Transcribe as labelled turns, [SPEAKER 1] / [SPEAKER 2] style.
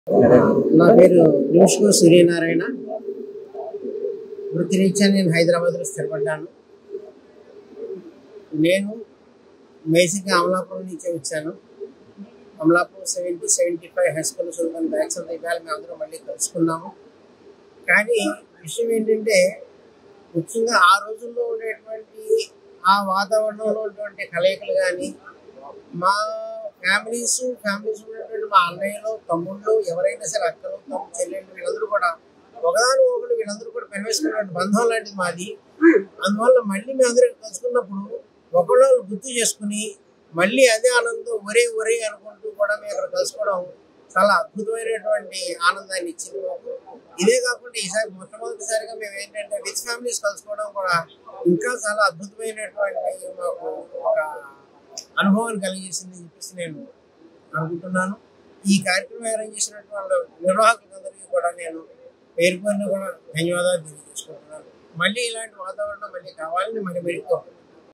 [SPEAKER 1] నా పేరు నిమిషకు సూర్యనారాయణ వృత్తిరీత్యా నేను హైదరాబాద్లో స్థిరపడ్డాను నేను బేసిక్గా అమలాపురం నుంచి వచ్చాను Amalapuram seventy seventy five high school చదువుకున్న బ్యాక్స్ అంతా ఇవాళ మేము అందరం మళ్ళీ కలుసుకున్నాము కానీ విషయం ఏంటంటే ముఖ్యంగా ఆ రోజుల్లో ఉండేటువంటి ఆ వాతావరణంలో ఉన్నటువంటి కలయికలు కానీ మా ఫ్యామిలీస్ ఫ్యామిలీస్ ఉన్నటువంటి మా అన్నయ్యలు తమ్ముళ్ళు ఎవరైనా సరే అక్కలు తమ్ముడు చెల్లెళ్ళు వీళ్ళందరూ కూడా ఒకదాని ఒకరు వీళ్ళందరూ కూడా పెనవేసుకున్నటువంటి బంధం లాంటిది మాది అందువల్ల మళ్ళీ మేము అందరం కలుసుకున్నప్పుడు ఒకళ్ళు గుర్తు చేసుకుని మళ్ళీ అదే ఆనందం ఒరే ఒరే అనుకుంటూ కూడా మేము అక్కడ కలుసుకోవడం చాలా అద్భుతమైనటువంటి ఆనందాన్ని ఇచ్చింది మాకు ఇదే కాకుండా ఈసారి మొట్టమొదటిసారిగా మేము ఏంటంటే విత్ ఫ్యామిలీస్ కలుసుకోవడం కూడా ఇంకా చాలా అద్భుతమైనటువంటి మాకు ఒక అనుభవాన్ని కలిగేసింది అని చెప్పేసి నేను అనుకుంటున్నాను ఈ కార్యక్రమం అరేంజ్ చేసినటువంటి వాళ్ళ నిర్వాహకులందరికీ కూడా నేను పేరు పేరున కూడా ధన్యవాదాలు తెలియజేసుకుంటున్నాను మళ్ళీ ఇలాంటి వాతావరణం మళ్ళీ కావాలని మరి మరి కోరుకుంటున్నాను